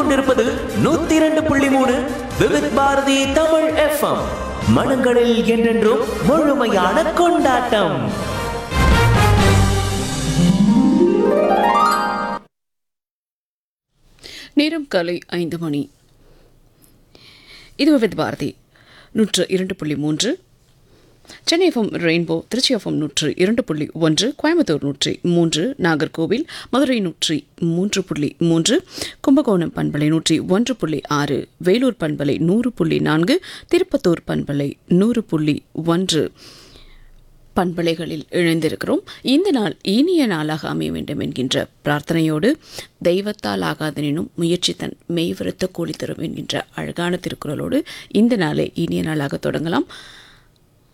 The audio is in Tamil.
கேட்டுக்கொண்டிருப்பது நூத்தி இரண்டு புள்ளி மூணு விவித் பாரதி தமிழ் எஃப்எம் மனங்களில் என்றென்றும் முழுமையான கொண்டாட்டம் நேரம் காலை ஐந்து மணி இது வித் பாரதி நூற்று இரண்டு புள்ளி மூன்று Chennai FM rainbow Tiruchi FM நூற்று இரண்டு புள்ளி ஒன்று கோயம்புத்தூர் நூற்றி மூன்று நாகர்கோவில் மதுரை நூற்றி மூன்று புள்ளி மூன்று கும்பகோணம் பண்பலை நூற்றி ஒன்று புள்ளி ஆறு வேலூர் பண்பலை நூறு புள்ளி நான்கு திருப்பத்தூர் பண்பலை நூறு புள்ளி ஒன்று பண்பலைகளில் இணைந்திருக்கிறோம் இந்த நாள் இனிய நாளாக அமைய வேண்டும் என்கின்ற பிரார்த்தனையோடு தெய்வத்தால் ஆகாதனினும் முயற்சி தன் மெய்வருத்த கூலி தரும் என்கின்ற அழகான திருக்குறளோடு இந்த நாளை இனிய நாளாக தொடங்கலாம்